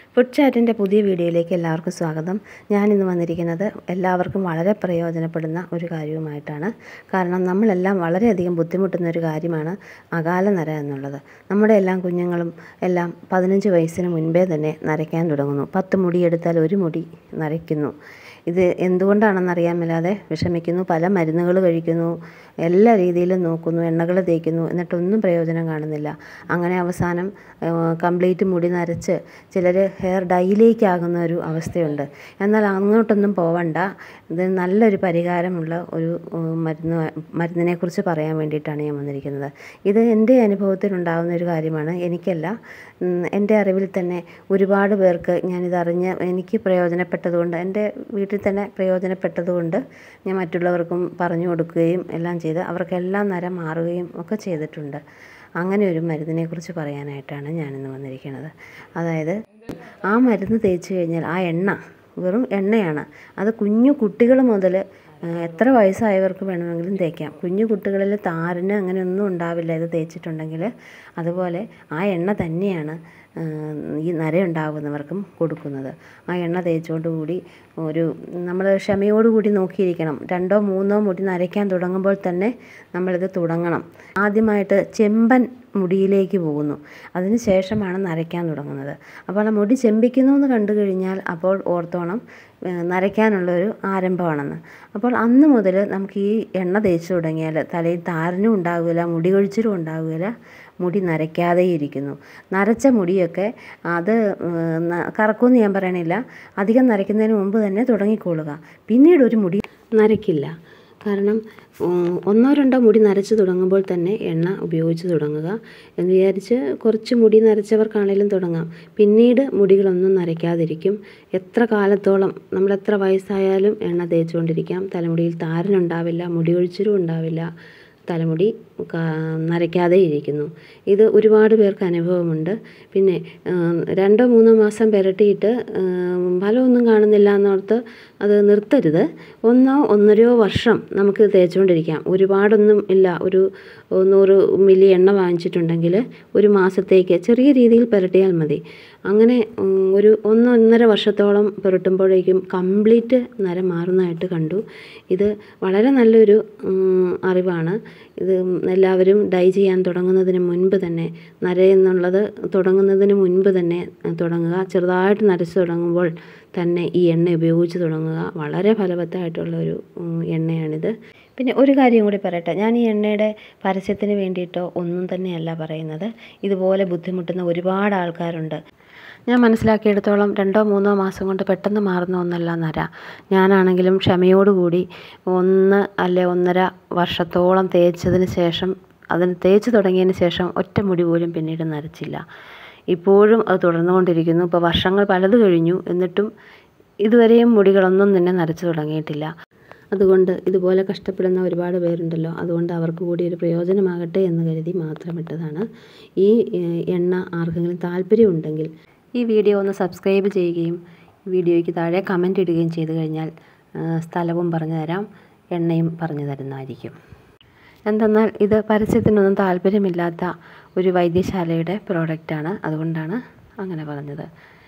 food ചാറ്റിൻ്റെ പുതിയ വീഡിയോയിലേക്ക് എല്ലാവർക്കും സ്വാഗതം ഞാനിന്ന് വന്നിരിക്കുന്നത് എല്ലാവർക്കും വളരെ പ്രയോജനപ്പെടുന്ന ഒരു കാര്യവുമായിട്ടാണ് കാരണം നമ്മളെല്ലാം വളരെയധികം ബുദ്ധിമുട്ടുന്ന ഒരു കാര്യമാണ് അകാല നര എന്നുള്ളത് നമ്മുടെ എല്ലാം കുഞ്ഞുങ്ങളും എല്ലാം പതിനഞ്ച് വയസ്സിന് മുൻപേ തന്നെ നരയ്ക്കാൻ തുടങ്ങുന്നു പത്ത് മുടിയെടുത്താൽ ഒരു മുടി നരയ്ക്കുന്നു ഇത് എന്തുകൊണ്ടാണെന്നറിയാൻ മേലാതെ വിഷമിക്കുന്നു പല മരുന്നുകൾ കഴിക്കുന്നു എല്ലാ രീതിയിലും നോക്കുന്നു എണ്ണകൾ തേക്കുന്നു എന്നിട്ടൊന്നും പ്രയോജനം കാണുന്നില്ല അങ്ങനെ അവസാനം കംപ്ലീറ്റ് മുടി നരച്ച് ചിലർ ഹെയർ ഡൈയിലേക്കാകുന്ന ഒരു അവസ്ഥയുണ്ട് എന്നാൽ അങ്ങോട്ടൊന്നും പോവണ്ട ഇത് നല്ലൊരു പരിഹാരമുള്ള ഒരു മരുന്ന് മരുന്നിനെക്കുറിച്ച് പറയാൻ വേണ്ടിയിട്ടാണ് ഞാൻ വന്നിരിക്കുന്നത് ഇത് എൻ്റെ അനുഭവത്തിലുണ്ടാകുന്ന ഒരു കാര്യമാണ് എനിക്കല്ല എൻ്റെ അറിവിൽ തന്നെ ഒരുപാട് പേർക്ക് ഞാനിതറിഞ്ഞ് എനിക്ക് പ്രയോജനപ്പെട്ടതുകൊണ്ട് എൻ്റെ വീട്ടിൽ തന്നെ പ്രയോജനപ്പെട്ടതുകൊണ്ട് ഞാൻ മറ്റുള്ളവർക്കും പറഞ്ഞു കൊടുക്കുകയും എല്ലാം ചെയ്ത് അവർക്കെല്ലാം നര മാറുകയും ഒക്കെ ചെയ്തിട്ടുണ്ട് അങ്ങനെ ഒരു മരുന്നിനെക്കുറിച്ച് പറയാനായിട്ടാണ് ഞാനിന്ന് വന്നിരിക്കുന്നത് അതായത് ആ മരുന്ന് തേച്ച് കഴിഞ്ഞാൽ ആ എണ്ണ വെറും എണ്ണയാണ് അത് കുഞ്ഞു കുട്ടികൾ മുതൽ എത്ര വയസ്സായവർക്ക് വേണമെങ്കിലും തേക്കാം കുഞ്ഞു കുട്ടികളിൽ താരന് അങ്ങനെയൊന്നും ഉണ്ടാവില്ല ഇത് തേച്ചിട്ടുണ്ടെങ്കിൽ അതുപോലെ ആ എണ്ണ തന്നെയാണ് ഈ നര ഉണ്ടാകുന്നവർക്കും കൊടുക്കുന്നത് ആ എണ്ണ തേച്ചോടുകൂടി ഒരു നമ്മൾ ക്ഷമയോടുകൂടി നോക്കിയിരിക്കണം രണ്ടോ മൂന്നോ മുടി നരയ്ക്കാൻ തുടങ്ങുമ്പോൾ തന്നെ നമ്മളിത് തുടങ്ങണം ആദ്യമായിട്ട് ചെമ്പൻ മുടിയിലേക്ക് പോകുന്നു അതിന് ശേഷമാണ് നരയ്ക്കാൻ തുടങ്ങുന്നത് അപ്പോൾ ആ മുടി ചെമ്പിക്കുന്നു എന്ന് കണ്ടു കഴിഞ്ഞാൽ അപ്പോൾ ഓർത്തോണം നരയ്ക്കാനുള്ളൊരു ആരംഭമാണെന്ന് അപ്പോൾ അന്ന് മുതൽ നമുക്ക് ഈ എണ്ണ തേച്ച് തുടങ്ങിയാൽ തലയിൽ താരനും ഉണ്ടാകില്ല മുടി കൊഴിച്ചിലും ഉണ്ടാകില്ല മുടി നരയ്ക്കാതെ ഇരിക്കുന്നു നരച്ച മുടിയൊക്കെ അത് കറക്കുമെന്ന് ഞാൻ പറയണില്ല അധികം നരയ്ക്കുന്നതിന് മുമ്പ് തന്നെ തുടങ്ങിക്കൊള്ളുക പിന്നീട് ഒരു മുടി നരയ്ക്കില്ല കാരണം ഒന്നോ രണ്ടോ മുടി നരച്ച് തുടങ്ങുമ്പോൾ തന്നെ എണ്ണ ഉപയോഗിച്ച് തുടങ്ങുക എന്ന് വിചാരിച്ച് കുറച്ച് മുടി നരച്ചവർക്കാണേലും തുടങ്ങാം പിന്നീട് മുടികളൊന്നും നരയ്ക്കാതിരിക്കും എത്ര കാലത്തോളം നമ്മൾ എത്ര വയസ്സായാലും എണ്ണ തേച്ചുകൊണ്ടിരിക്കാം തലമുടിയിൽ താരനുണ്ടാവില്ല മുടി ഒഴിച്ചിലും ഉണ്ടാവില്ല തലമുടി നരയ്ക്കാതെ ഇരിക്കുന്നു ഇത് ഒരുപാട് പേർക്ക് അനുഭവമുണ്ട് പിന്നെ രണ്ടോ മൂന്നോ മാസം പുരട്ടിയിട്ട് ഫലമൊന്നും കാണുന്നില്ല എന്നോർത്ത് അത് നിർത്തരുത് ഒന്നോ ഒന്നരയോ വർഷം നമുക്ക് തേച്ചുകൊണ്ടിരിക്കാം ഒരുപാടൊന്നും ഇല്ല ഒരു നൂറ് മില്ലി എണ്ണ വാങ്ങിച്ചിട്ടുണ്ടെങ്കിൽ ഒരു മാസത്തേക്ക് ചെറിയ രീതിയിൽ പുരട്ടിയാൽ മതി അങ്ങനെ ഒരു ഒന്നൊന്നര വർഷത്തോളം പുരട്ടുമ്പോഴേക്കും കംപ്ലീറ്റ് നര മാറുന്നതായിട്ട് കണ്ടു ഇത് വളരെ നല്ലൊരു അറിവാണ് ഇത് എല്ലാവരും ഡൈ ചെയ്യാൻ തുടങ്ങുന്നതിന് മുൻപ് തന്നെ നര എന്നുള്ളത് തുടങ്ങുന്നതിന് മുൻപ് തന്നെ തുടങ്ങുക ചെറുതായിട്ട് നരച്ച് തുടങ്ങുമ്പോൾ തന്നെ ഈ എണ്ണ ഉപയോഗിച്ച് തുടങ്ങുക വളരെ ഫലവത്തായിട്ടുള്ള ഒരു എണ്ണയാണിത് പിന്നെ ഒരു കാര്യം കൂടി പറയട്ടെ ഞാൻ ഈ എണ്ണയുടെ പരസ്യത്തിന് വേണ്ടിയിട്ടോ ഒന്നും തന്നെയല്ല പറയുന്നത് ഇതുപോലെ ബുദ്ധിമുട്ടുന്ന ഒരുപാട് ആൾക്കാരുണ്ട് ഞാൻ മനസ്സിലാക്കിയെടുത്തോളം രണ്ടോ മൂന്നോ മാസം കൊണ്ട് പെട്ടെന്ന് മാറുന്ന ഒന്നല്ല നര ഞാനാണെങ്കിലും ക്ഷമയോടുകൂടി ഒന്ന് അല്ലെ ഒന്നര വർഷത്തോളം തേച്ചതിന് ശേഷം അതിന് തേച്ച് തുടങ്ങിയതിന് ശേഷം ഒറ്റ മുടി പോലും പിന്നീട് നരച്ചില്ല ഇപ്പോഴും അത് തുടർന്നുകൊണ്ടിരിക്കുന്നു ഇപ്പോൾ വർഷങ്ങൾ പലത് കഴിഞ്ഞു എന്നിട്ടും ഇതുവരെയും മുടികളൊന്നും തന്നെ നരച്ചു തുടങ്ങിയിട്ടില്ല അതുകൊണ്ട് ഇതുപോലെ കഷ്ടപ്പെടുന്ന ഒരുപാട് പേരുണ്ടല്ലോ അതുകൊണ്ട് അവർക്ക് കൂടി ഒരു പ്രയോജനമാകട്ടെ എന്ന് കരുതി മാത്രം ഇട്ടതാണ് ഈ എണ്ണ ആർക്കെങ്കിലും താല്പര്യമുണ്ടെങ്കിൽ ഈ വീഡിയോ ഒന്ന് സബ്സ്ക്രൈബ് ചെയ്യുകയും വീഡിയോയ്ക്ക് താഴെ കമൻ്റ് ഇടുകയും ചെയ്തു കഴിഞ്ഞാൽ സ്ഥലവും പറഞ്ഞു തരാം എണ്ണയും പറഞ്ഞു തരുന്നതായിരിക്കും എന്തെന്നാൽ ഇത് പരസ്യത്തിനൊന്നും താല്പര്യമില്ലാത്ത ഒരു വൈദ്യശാലയുടെ പ്രോഡക്റ്റാണ് അതുകൊണ്ടാണ് അങ്ങനെ പറഞ്ഞത്